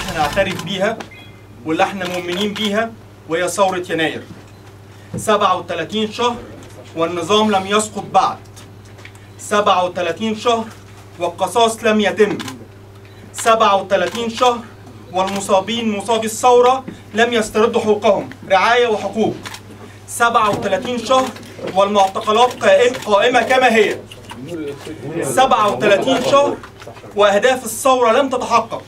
احنا نعترف بيها واللي احنا مؤمنين بيها وهي ثورة يناير 37 شهر والنظام لم يسقط بعد 37 شهر والقصاص لم يتم 37 شهر والمصابين مصابي الثورة لم يستردوا حقوقهم رعاية وحقوق 37 شهر والمعتقلات قائم قائمة كما هي 37 شهر وأهداف الثورة لم تتحقق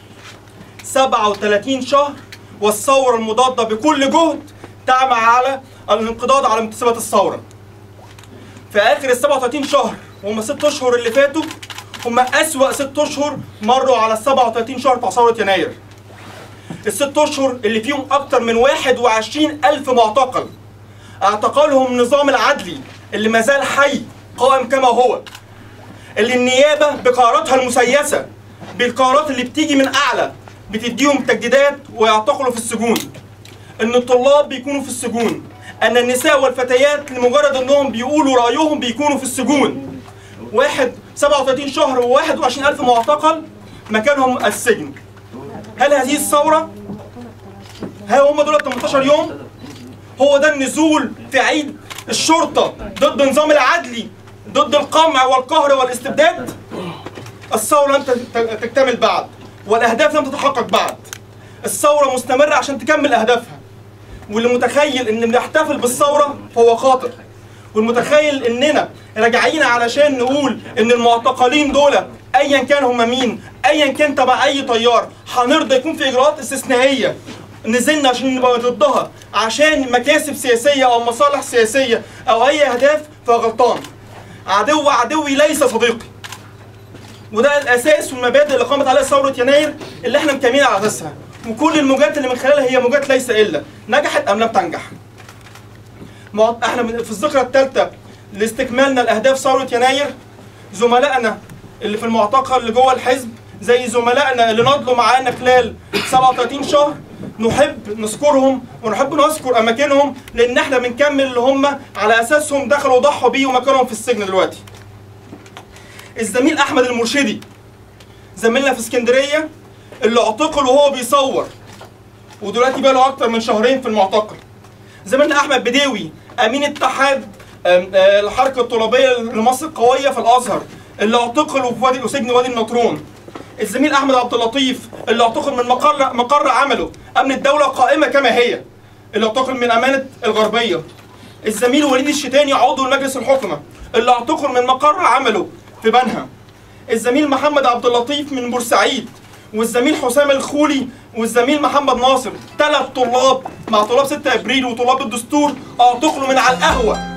37 شهر والثورة المضادة بكل جهد تعمل على الانقضاض على مكتسبات الثورة في آخر ال 37 شهر وهم ست أشهر اللي فاتوا هم أسوأ ست أشهر مروا على ال 37 شهر بتاع ثورة يناير الست أشهر اللي فيهم أكتر من 21 ألف معتقل اعتقلهم النظام العدلي اللي ما زال حي قائم كما هو اللي النيابة بقراراتها المسيسة بالقرارات اللي بتيجي من أعلى بتديهم تجديدات ويعتقلوا في السجون ان الطلاب بيكونوا في السجون ان النساء والفتيات لمجرد انهم بيقولوا رايهم بيكونوا في السجون واحد 37 شهر و21 الف معتقل مكانهم السجن هل هذه الثوره هل هم دول 18 يوم هو ده النزول في عيد الشرطه ضد النظام العدلي ضد القمع والقهر والاستبداد الثوره لم تكتمل بعد والاهداف لم تتحقق بعد الثوره مستمره عشان تكمل اهدافها واللي متخيل ان بنحتفل بالثوره فهو خاطئ والمتخيل اننا راجعين علشان نقول ان المعتقلين دول ايا كان هم مين ايا كان تبع اي تيار هنرضى يكون في اجراءات استثنائيه نزلنا عشان نبقى ضدها عشان مكاسب سياسيه او مصالح سياسيه او اي اهداف فغلطان عدو عدوي ليس صديقي وده الاساس والمبادئ اللي قامت عليها ثوره يناير اللي احنا مكملين على اساسها وكل الموجات اللي من خلالها هي موجات ليس الا نجحت ام لم تنجح مع- احنا من- في الذكرى الثالثه لاستكمالنا لاهداف ثوره يناير زملائنا اللي في المعتقل اللي جوه الحزب زي زملائنا اللي نضلوا معانا خلال 37 شهر نحب نذكرهم ونحب نذكر اماكنهم لان احنا بنكمل اللي هم على اساسهم دخلوا وضحوا بيه ومكانهم في السجن دلوقتي. الزميل احمد المرشدي زميلنا في اسكندريه اللي اعتقل وهو بيصور ودلوقتي بقى له اكتر من شهرين في المعتقل. زميلنا احمد بداوي امين اتحاد آم، آه، الحركه الطلابيه لمصر القويه في الازهر اللي اعتقل في وادي وسجن وادي النطرون. الزميل احمد عبد اللطيف اللي اعتقل من مقر مقر عمله امن الدوله قائمه كما هي اللي اعتقل من امانه الغربيه. الزميل وليد الشتاني عضو مجلس الحكمه اللي اعتقل من مقر عمله في بنها. الزميل محمد عبد اللطيف من بورسعيد والزميل حسام الخولي والزميل محمد ناصر ثلاث طلاب مع طلاب 6 ابريل وطلاب الدستور اعتقلوا من على القهوه